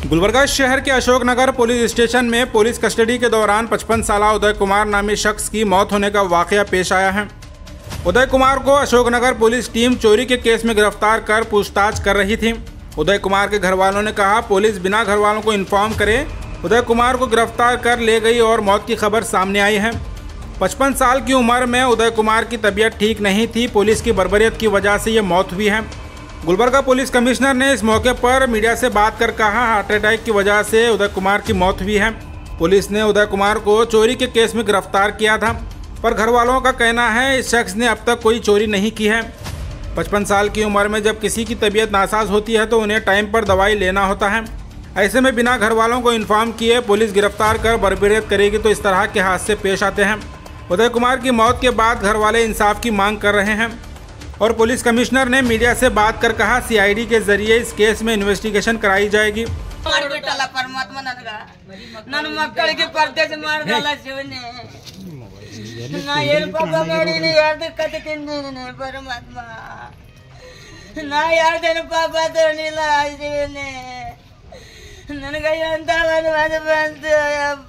गुलबर्गा शहर के Ashoknagar police station में पुलिस कस्टडी के दौरान 55 साल उदय कुमार नामी शख्स की मौत होने का वाकया पेश आया है उदय कुमार को अशोकनगर पुलिस टीम चोरी के केस में गिरफ्तार कर पूछताछ कर रही थी उदय कुमार के घर वालों ने कहा पुलिस बिना घर वालों को इन्फॉर्म करे उदय कुमार को गिरफ्तार कर ले गई और मौत की खबर सामने आई है पचपन साल की उम्र में उदय कुमार की तबीयत ठीक नहीं थी पुलिस की बर्बरियत की वजह से ये मौत हुई है गुलबर्गा पुलिस कमिश्नर ने इस मौके पर मीडिया से बात कर कहा हार्ट अटैक की वजह से उदय कुमार की मौत हुई है पुलिस ने उदय कुमार को चोरी के केस में गिरफ्तार किया था पर घर वालों का कहना है इस शख्स ने अब तक कोई चोरी नहीं की है पचपन साल की उम्र में जब किसी की तबीयत नासाज होती है तो उन्हें टाइम पर दवाई लेना होता है ऐसे में बिना घर वालों को इन्फॉर्म किए पुलिस गिरफ्तार कर बर्बरियत करेगी तो इस तरह के हादसे पेश आते हैं उदय कुमार की मौत के बाद घर वाले इंसाफ की मांग कर रहे हैं और पुलिस कमिश्नर ने मीडिया से बात कर कहा सीआईडी के जरिए इस केस में इन्वेस्टिगेशन कराई जाएगी ಮಾಡ್ಬಿಟ್ಟಲ್ಲ ಪರಮಾತ್ಮ ನನಗ ನನ್ನ ಮಕ್ಕಳಿಗೆ ಪರ್ದೇಶ ಮಾಡ್ದಲ್ಲ ಶಿವನೇ ನಾ ಏನ್ ಪಾಪ ಮಾಡೀನಿ ಯಾರ್ದು ಕತೆ ತಿಂದೀನಿ ಪರಮಾತ್ಮ ನಾ ಯಾರ್ದೇನು ಪಾಪ ತೋಣಿಲ್ಲ ಶಿವನೇ ನನಗ ಎಂತ ಅದು ಬಂತು ಅಪ್ಪ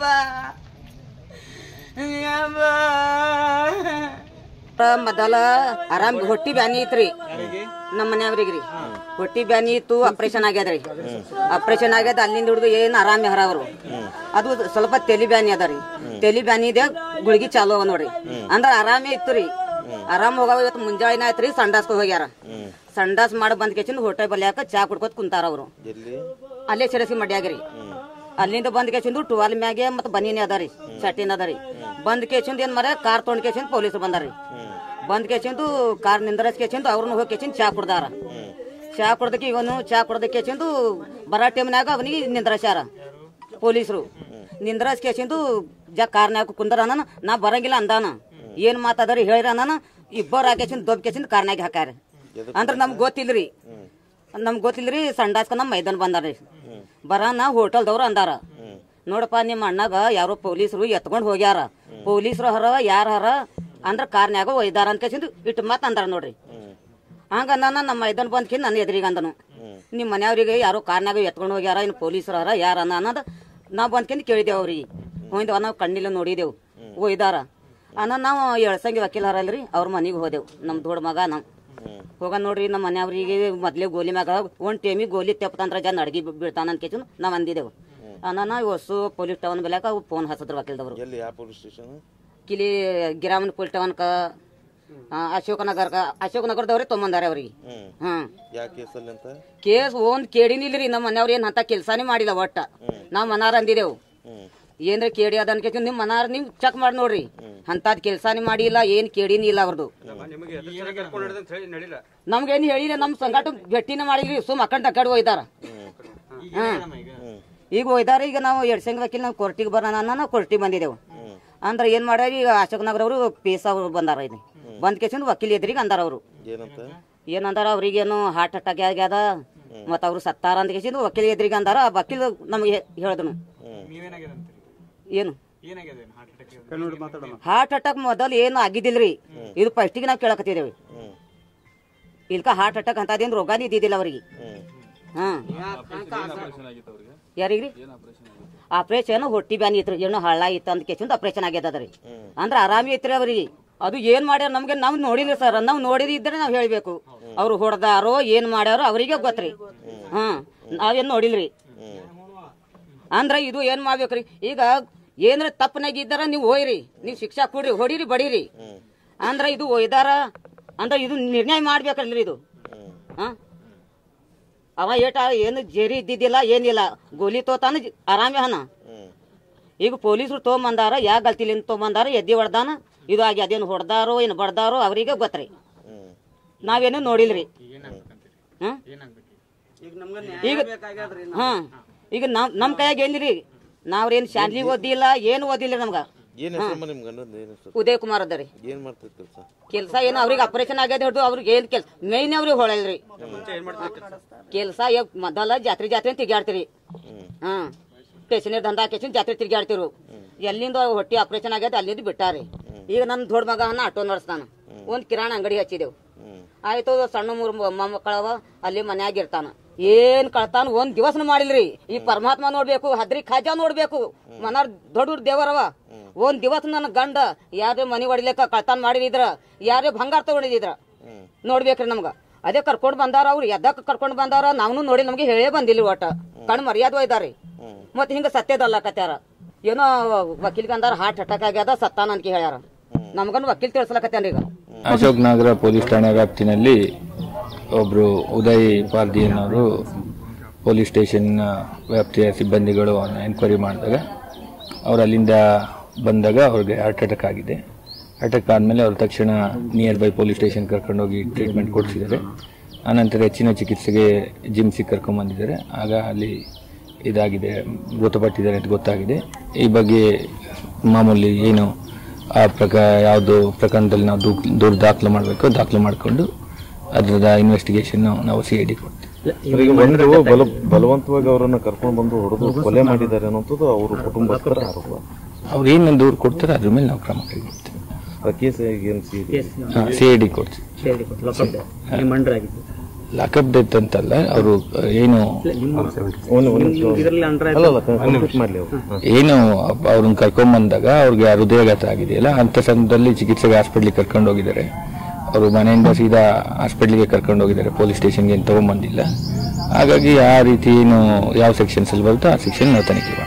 ಅಪ್ಪ ಮೊದಲ ಆರಾಮ್ ಹೊಟ್ಟಿ ಬ್ಯಾನಿ ಇತ್ರಿ ನಮ್ಮ ಮನ್ಯಾವ್ರಿಗ್ರಿ ಹೊಟ್ಟಿ ಬ್ಯಾನಿ ಇತ್ತು ಆಪರೇಷನ್ ಆಗ್ಯದ್ರಿ ಆಪರೇಷನ್ ಆಗ್ಯದ ಅಲ್ಲಿಂದ ಹಿಡಿದು ಏನ್ ಆರಾಮ್ ಹರ ಅವರು ಅದು ಸ್ವಲ್ಪ ತೆಲಿ ಬ್ಯಾನಿ ಅದ ರೀ ತೆಲಿ ಬ್ಯಾನಿ ಇದೆ ಗುಳಿಗಿ ಚಾಲು ಅವ ನೋಡ್ರಿ ಅಂದ್ರ ಆರಾಮೇ ಇತ್ತು ರೀ ಆರಾಮ್ ಹೋಗವ ಇವತ್ತು ಮುಂಜಾಳಿನ ಆಯ್ತ್ರಿ ಸಂಡಾಸ್ಕ ಹೋಗ್ಯಾರ ಸಂಡಾಸ್ ಮಾಡಿ ಬಂದ್ ಕೆಚಿಂದ ಹೊಟ್ಟೆ ಬಲ್ಯಾಕ ಚಾ ಕುಡ್ಕೋತ ಕುಂತಾರ ಅವರು ಅಲ್ಲೇ ಸಿರಸಿ ಮಡ್ಯಾಗ್ರಿ ಅಲ್ಲಿಂದ ಬಂದ್ ಕೇಸಿಂದು ಟುವಾಲ್ ಮ್ಯಾಗೆ ಮತ್ತೆ ಬನೀನಿ ಅದ ರೀ ಚಟಿನ್ ಅದ ರೀ ಬಂದ್ ಕೇಸಿಂದ ಏನ್ ಮರ ಕಾರ್ ತೊಗೊಂಡ್ ಕೇಸಿಂದ ಪೊಲೀಸರು ಬಂದಾರಿ ಬಂದ್ ಕೇಸಿಂದು ಕಾರ್ ನಿಂದ್ರಸ್ ಕೇಸಿಂದು ಅವ್ರನ್ನ ಹೋಗಿ ಕೇಸಿಂದ ಚಾ ಕುಡ್ದಾರ ಚಾ ಕುಡ್ದಕ್ಕೆ ಇವನು ಚಾ ಕುಡ್ದ ಕೇಸಿಂದು ಬರ ಟೈಮ್ನಾಗ ಅವನಿಗೆ ನಿಂದ್ರಸ್ಯಾರ ಪೊಲೀಸರು ನಿಂದ್ರಸ್ ಕೇಸಿಂದು ಜಾ ಕಾರ್ನ್ಯಾಗ ಕುಂದರ ಅನ್ನ ನಾ ಬರಂಗಿಲ್ಲ ಅಂದಾನ ಏನ್ ಮಾತಾದ್ರಿ ಹೇಳಿರ ಅನ್ನ ಇಬ್ಬರು ಹಾಕೇಸಿಂದ ದೊಬ್ಬ ಕೇಸಿಂದ ಕಾರ್ನ್ಯಾಗ ಹಾಕ್ಯಾರ ಅಂದ್ರ ನಮ್ಗೆ ಗೊತ್ತಿಲ್ರಿ ನಮ್ಗೆ ಗೊತ್ತಿಲ್ರಿ ಸಂಡಾಸ್ಕ ನಮ್ಮ ಮೈದಾನ ಬಂದಾರ್ರಿ ಬರಾನ ಹೋಟೆಲ್ದವ್ರು ಅಂದಾರ ನೋಡಪ್ಪ ನಿಮ್ಮ ಅಣ್ಣಗ ಯಾರೋ ಪೊಲೀಸರು ಎತ್ಕೊಂಡ್ ಹೋಗ್ಯಾರ ಪೊಲೀಸರು ಹರ ಯಾರ ಹರ ಅಂದ್ರ ಕಾರ್ನ್ಯಾಗ ಒಯ್ದಾರ ಅಂತ ಕೇಸಿಂದು ಇಟ್ಟು ಮಾತ್ ಅಂದಾರ ನೋಡ್ರಿ ಹಂಗ ನಾನು ನಮ್ಮ ಮೈದಾನ ಬಂದ್ಕಿನ್ ನನ್ನ ಎದುರಿಗೆ ಅಂದನು ನಿಮ್ಮ ಮನೆಯವ್ರಿಗೆ ಯಾರೋ ಕಾರ್ನ್ಯಾಗ ಎತ್ಕೊಂಡು ಹೋಗ್ಯಾರ ಇನ್ನು ಪೊಲೀಸರು ಹರ ಯಾರ ಅನ್ನ ಅನ್ನೋದು ನಾವು ಬಂದ್ಕಿಂದ ಕೇಳಿದೇವು ಅವ್ರಿಗೆ ಹೋಯ್ದವ ನಾವು ಕಣ್ಣಿಲ್ಲ ನೋಡಿದೆವು ಒಯ್ದಾರ ಅನ್ನ ನಾವು ಎಳ್ಸಂಗಿ ವಕೀಲ ಹರಲ್ರಿ ಅವ್ರ ಮನೆಗೆ ಹೋದೆವು ನಮ್ಮ ದೊಡ್ಡ ಮಗ ನಾವು ಹೋಗ ನೋಡ್ರಿ ನಮ್ಮ ಮನೆಯವ್ರಿಗೆ ಮೊದ್ಲೇ ಗೋಲಿ ಮ್ಯಾಗ ಒಂದ್ ಟೈಮಿಗೆ ಗೋಲಿ ತೆಪ್ಪತಂದ್ರ ಜನ ಅಡ್ಗಿ ಬೀಳ್ತಾನ ಅಂತ ಕೇಳಿ ನಾವು ಅಂದಿದ್ದೆವು ಅನ್ನ ಹೊಸು ಪೊಲೀಸ್ ಟವನ್ ಬೆಲೆಕ ಫೋನ್ ಹಚ್ಚದ್ರ ವಕೀಲ್ದವ್ರು ಎಲ್ಲಿ ಯಾವ ಪೊಲೀಸ್ ಸ್ಟೇಷನ್ ಕಿಲಿ ಗಿರಾಮನ್ ಪೊಲೀಸ್ ಟವನ್ಕ ಆ, ಅಶೋಕನಗರ್ಕ ಅಶೋಕನಗರದವ್ರೆ ತೊಂಬಂದಾರೆ ಅವ್ರಿಗೆ ಹ್ಮ್ ಹ್ಮ್ ಯಾವ ಕೇಸಲ್ಲಿ ಅಂತ ಕೇಸ್ ಒಂದ್ ಕೇಡಿನಿಲ್ರಿ ನಮ್ಮ ಮನೆಯವ್ರು ಏನ್ ಅಂತ ಕೆಲ್ಸಾನೇ ಮಾಡಿಲ್ಲ ಒಟ್ಟ ನಾವ್ ಮನಾರ ಅಂದಿದೆವು ಹ್ಮ್ ಏನ್ರ ಕೇಡಿ ಅದ ಅನ್ಕೇತಿ ನಿಮ್ ಮನಾರ ನೀವ್ ಚೆಕ್ ಮಾಡಿ ನೋಡ್ರಿ ಅಂತದ್ ಕೆಲ್ಸಾನೇ ಮಾಡಿಲ್ಲ ಏನ್ ಕೇಡಿನಿ ಇಲ್ಲ ಅವ್ರದ್ದು ನಮ್ಗೇನ್ ಹೇಳಿಲ್ಲ ನಮ್ ಸಂಗಾಟ ಭೇಟಿನ ಮಾಡಿದ್ರಿ ಸುಮ್ ಅಕ್ಕಂಡ್ ಅಕ್ಕಡ್ ಒಯ್ದಾರ ಹ್ಮ್ ಈಗ ಒಯ್ದಾರ ಈಗ ನಾವು ಎಡ್ಸಂಗ್ ವಕೀಲ್ ನಾವು ಕೋರ್ಟಿಗೆ ಬರೋಣ ನಾವು ಕೋರ್ಟಿಗೆ ಬಂದಿದ್ದೆವು ಅಂದ್ರೆ ಏನ್ ಮಾಡ್ಯಾರ ಈಗ ಅಶೋಕ್ ನಗರ ಅವರು ಪೇಸ್ ಅವ್ರು ಬಂದಾರ ಇಲ್ಲಿ ಬಂದ್ ಕೇಸಿಂದ ವಕೀಲ್ ಎದುರಿಗೆ ಅಂದಾರ ಅವರು ಏನಂತ ಏನಂದಾರ ಅವ್ರಿಗೇನು ಹಾರ್ಟ್ ಅಟ್ಯಾಕ್ ಆಗ್ಯದ ಮತ್ತ ಅವ್ರು ಸತ್ತಾರ ಅಂತ ಕೇಸಿಂದ ವಕೀಲ್ ಎದುರಿಗೆ ಅಂದಾರ ಆ ವಕೀಲ್ ನಮಗೆ ಹೇಳಿದನು ಏನು ಹಾರ್ಟ್ ಅಟ್ಯಾಕ್ ಮೊದಲು ಏನು ಆಗಿದ್ದಿಲ್ರಿ ಇದು ಫಸ್ಟಿಗೆ ನಾವು ಕೇಳಕತ್ತಿದ್ದೇವೆ ಹ್ಮ್ ಇಲ್ಕ ಹಾರ್ಟ್ ಅಟ್ಯಾಕ್ ಅಂತದೇನು ರೋಗಾನೇ ಇದ್ದಿದ್ದಿಲ್ಲ ಅವ್ರಿಗೆ ಹ್ಮ್ ಹಾ ಯಾರಿಗ್ರಿ ಆಪರೇಷನ್ ಹೊಟ್ಟಿ ಬ್ಯಾನಿ ಇತ್ರಿ ಏನೋ ಹಳ್ಳ ಇತ್ತು ಅಂತ ಕೇಸಿಂದ ಆಪರೇಷನ್ ಆಗ್ಯದ ರೀ ಅಂದ್ರ ಆರಾಮಿ ಐತ್ರಿ ಅವ್ರಿಗೆ ಅದು ಏನ್ ಮಾಡ್ಯಾರ ನಮ್ಗೆ ನಾವ್ ನೋಡಿಲ್ಲ ಸರ್ ನಾವ್ ನೋಡಿದ ಇದ್ರೆ ನಾವ್ ಹೇಳ್ಬೇಕು ಅವ್ರು ಹೊಡೆದಾರೋ ಏನ್ ಮಾಡ್ಯಾರೋ ಅವರಿಗೆ ಗೊತ್ತ್ರಿ ಹ್ಮ್ ನಾವೇನ್ ನೋಡಿಲ್ರಿ ಅಂದ್ರ ಇದು ಏನ್ ಮಾಡ್ಬೇಕ್ರಿ ಈಗ ಏನ್ರ ತಪ್ಪನಾಗ ಇದ್ದಾರ ನೀವು ಹೋಯ್ರಿ ನೀವು ಶಿಕ್ಷಾ ಕೊಡ್ರಿ ಹೊಡಿರಿ ಬಡೀರಿ ಅಂದ್ರ ಇದು ಒಯ್ದಾರ ಅಂದ್ರ ಇದು ನಿರ್ಣಯ ಮಾಡ್ಬೇಕಲ್ರಿ ಇದು ಹಾ ಅವ ಏಟ ಏನು ಜೇರಿ ಇದ್ದಿದ್ದಿಲ್ಲ ಏನಿಲ್ಲ ಗೋಲಿ ತೋತಾನ ಜ- ಆರಾಮೇ ಹನ ಹ್ಮ್ ಈಗ ಪೊಲೀಸರು ತೊಗೊಂಬಂದಾರ ಯಾ ಗಲ್ತಿಲಿಂದ ತೊಗೊಂಬಂದಾರ ಎದ್ದಿ ಹೊಡ್ದಾನ ಇದು ಆಗಿ ಅದೇನು ಹೊಡ್ದಾರೋ ಏನು ಬಡ್ದಾರೋ ಅವರಿಗೆ ಗೊತ್ತ್ರಿ ಹ್ಮ್ ನಾವೇನು ನೋಡಿಲ್ರಿ ಹ್ಮ್? ಈಗ ಹಾ ಈಗ ನಮ್ ನಮ್ ಕೈಯಾಗ ಏನಿರಿ ನಾವ್ರೇನ್ ಶಾನ್ಲಿ ಓದಿಲ್ಲ ಏನು ಓದಿಲ್ಲ ನಮ್ಗ ಏನ್ ಹೆಸರಮ್ಮ ನಿಮ್ ಗಂಡದ ಏನ್ ಹೆಸರು ಉದಯ್ ಕುಮಾರ್ ಅದಾರಿ ಏನ್ ಮಾಡ್ತಿರ್ ಕೆಲ್ಸ ಕೆಲ್ಸ ಏನು ಅವ್ರಿಗೆ ಆಪರೇಷನ್ ಆಗ್ಯದ ಹಿಡ್ದು ಅವ್ರಿಗೆ ಏನ್ ಕೆಲ್ಸ ಮೇನ್ ಅವ್ರಿಗೆ ಹೊಳಲ್ರಿ ಕೆಲ್ಸ ಮೊದಲ ಜಾತ್ರೆ ಜಾತ್ರೆ ಅಂತ ತಿರ್ಗಾಡ್ತೀರಿ ಹ್ಮ್ ಸ್ಟೇಷನರಿ ದಂಧ ಹಾಕೇಸಿನ ಜಾತ್ರೆ ತಿರ್ಗಾಡ್ತಿರು ಎಲ್ಲಿಂದ ಹೊಟ್ಟಿ ಆಪರೇಷನ್ ಆಗ್ಯದ ಅಲ್ಲಿಂದ ಬಿಟ್ಟಾರಿ ಈಗ ನನ್ನ ದೊಡ್ಡ ಮಗ ಅನ್ನ ಆಟೋ ನಡೆಸ್ತಾನ ಒಂದ್ ಕಿರಾಣ ಅಂಗಡಿ ಹಚ್ಚಿದೆವು ಹ್ಮ್ ಆಯ್ತು ಸಣ್ಣ ಮೂರು ಮೊಮ್ಮಕ್ಕಳವ ಅಲ್ಲಿ ಮನ್ಯಾಗ ಇರ್ತಾನ ಏನ್ ಕಳ್ತಾನ ಒಂದ್ ದಿವಸನ ಮಾಡಿಲ್ರಿ ಈ ಪರಮಾತ್ಮ ನೋಡ್ಬೇಕು ಹದ್ರಿ ಖಾಜಾ ನೋಡ್ಬೇಕು ಮನಾರ್ ದೊಡ್ಡ ದೇವರವ ಒಂದ್ ದಿವಸ ನನ್ನ ಗಂಡ ಯಾರೇ ಮನಿ ಹೊಡಿಲಿಕ್ಕ ಕಳ್ತಾನ ಮಾಡಿದ್ರ ಯಾರೇ ಬಂಗಾರ ತಗೊಂಡಿದ್ರ ನೋಡ್ಬೇಕ್ರಿ ನಮ್ಗ ಅದೇ ಕರ್ಕೊಂಡ್ ಬಂದಾರ ಅವ್ರು ಎದ್ದಕ್ ಕರ್ಕೊಂಡ್ ಬಂದಾರ ನಾವ್ನು ನೋಡಿ ನಮ್ಗೆ ಹೇಳೇ ಬಂದಿಲ್ಲ ಒಟ್ಟ ಕಣ್ ಮರ್ಯಾದ ಒಯ್ದಾರಿ ಮತ್ ಹಿಂಗ ಸತ್ಯದಲ್ಲ ಕತ್ಯಾರ ಏನೋ ವಕೀಲ್ಗೆ ಅಂದಾರ ಹಾರ್ಟ್ ಅಟ್ಯಾಕ್ ಆಗ್ಯದ ಸತ್ತಾನ ಅಂತ ಹೇಳ್ಯಾರ ನಮ್ಗನ್ ವಕೀಲ್ ತಿಳ್ಸಲಕತ್ತೇನ್ರಿ ಈಗ ಅಶೋಕ್ ನಗರ ಪೊಲೀಸ್ ಠಾಣೆ ವ್ಯಾಪ್ತಿನಲ್ಲಿ ಒಬ್ಬರು ಉದಯ್ ಪಾರ್ದಿ ಅನ್ನೋರು ಪೊಲೀಸ್ ಸ್ಟೇಷನ್ ವ್ಯಾಪ್ತಿಯ ಸಿಬ್ಬಂದಿಗಳು ಎನ್ಕ್ವೈರಿ ಮಾಡಿದಾಗ ಅವ್ರು ಅಲ್ಲಿಂದ ಬಂದಾಗ ಅವ್ರಿಗೆ ಹಾರ್ಟ್ ಅಟ್ಯಾಕ್ ಆಗಿದೆ ಅಟ್ಯಾಕ್ ಆದಮೇಲೆ ಅವ್ರು ತಕ್ಷಣ ನಿಯರ್ ಬೈ ಪೊಲೀಸ್ ಸ್ಟೇಷನ್ ಕರ್ಕೊಂಡೋಗಿ ಟ್ರೀಟ್ಮೆಂಟ್ ಕೊಡಿಸಿದ್ದಾರೆ ಆನಂತರ ಹೆಚ್ಚಿನ ಚಿಕಿತ್ಸೆಗೆ ಜಿಮ್ಸಿಗೆ ಕರ್ಕೊಂಬಂದಿದ್ದಾರೆ ಆಗ ಅಲ್ಲಿ ಇದಾಗಿದೆ ಮೃತಪಟ್ಟಿದ್ದಾರೆ ಅಂತ ಗೊತ್ತಾಗಿದೆ ಈ ಬಗ್ಗೆ ಮಾಮೂಲಿ ಏನು ಆ ಪ್ರಕ ಯಾವುದು ಪ್ರಕರಣದಲ್ಲಿ ನಾವು ದೂ- ದೂರು ದಾಖಲು ಮಾಡಬೇಕು ದಾಖಲು ಮಾಡಿಕೊಂಡು ಅದರದ ಇನ್ವೆಸ್ಟಿಗೇಷನ್ ನಾವು ಸಿ ಐ ಡಿ ಕೊಡ್ತೀವಿ ಈಗ ಒಂದು ಬಲ ಬಲವಂತವಾಗಿ ಅವರನ್ನ ಕರ್ಕೊಂಡು ಬಂದು ಹೊಡೆದು ಕೊಲೆ ಮಾಡಿದ್ದಾರೆ ಅನ್ನೋದು ಅವ್ರ ಕುಟುಂಬಸ್ಥರ ಆರೋಪ ಅವ್ರು ಏನು ದೂರು ಕೊಡ್ತಾರೆ ಅದ್ರ ಮೇಲೆ ನಾವು ಕ್ರಮ ಕೈಗೊಳ್ತೀವಿ ಆ ಕೇಸ್ ಏನು ಸಿ ಸಿ ಐ ಡಿ ಕೊಡ್ತೀವಿ ಲಾಕಪ್ ಡೆತ್ ಅಂತಲ್ಲ ಅವರು ಏನು ಅಲ್ಲಲ್ಲ ಕಂಪ್ಲೀಟ್ ಮಾಡಲಿ ಅವರು ಏನು ಅವ್ರನ್ನ ಕರ್ಕೊಂಬಂದಾಗ ಅವ್ರಿಗೆ ಹೃದಯಾಘಾತ ಆಗಿದೆಯಲ್ಲ ಅಂತ ಸಂದರ್ಭದಲ್ಲಿ ಚಿಕಿತ್ಸೆಗೆ ಹಾಸ್ಪಿಟ್ಲಿಗೆ ಕರ್ಕೊಂಡು ಹೋಗಿದ್ದಾರೆ ಅವರು ಮನೆಯಿಂದ ಸೀದಾ ಹಾಸ್ಪಿಟ್ಲಿಗೆ ಕರ್ಕೊಂಡು ಹೋಗಿದ್ದಾರೆ ಪೊಲೀಸ್ ಸ್ಟೇಷನ್ಗೆ ಏನು ತೊಗೊಂಬಂದಿಲ್ಲ ಹಾಗಾಗಿ ಆ ರೀತಿ ಏನು ಯಾವ ಸೆಕ್ಷನ್ಸ್ ಅಲ್ಲಿ ಬರುತ್ತೋ ಆ ಸೆಕ್ಷನ್ ನಾವು ತನಿಖೆ ಮಾಡ್ತೀವಿ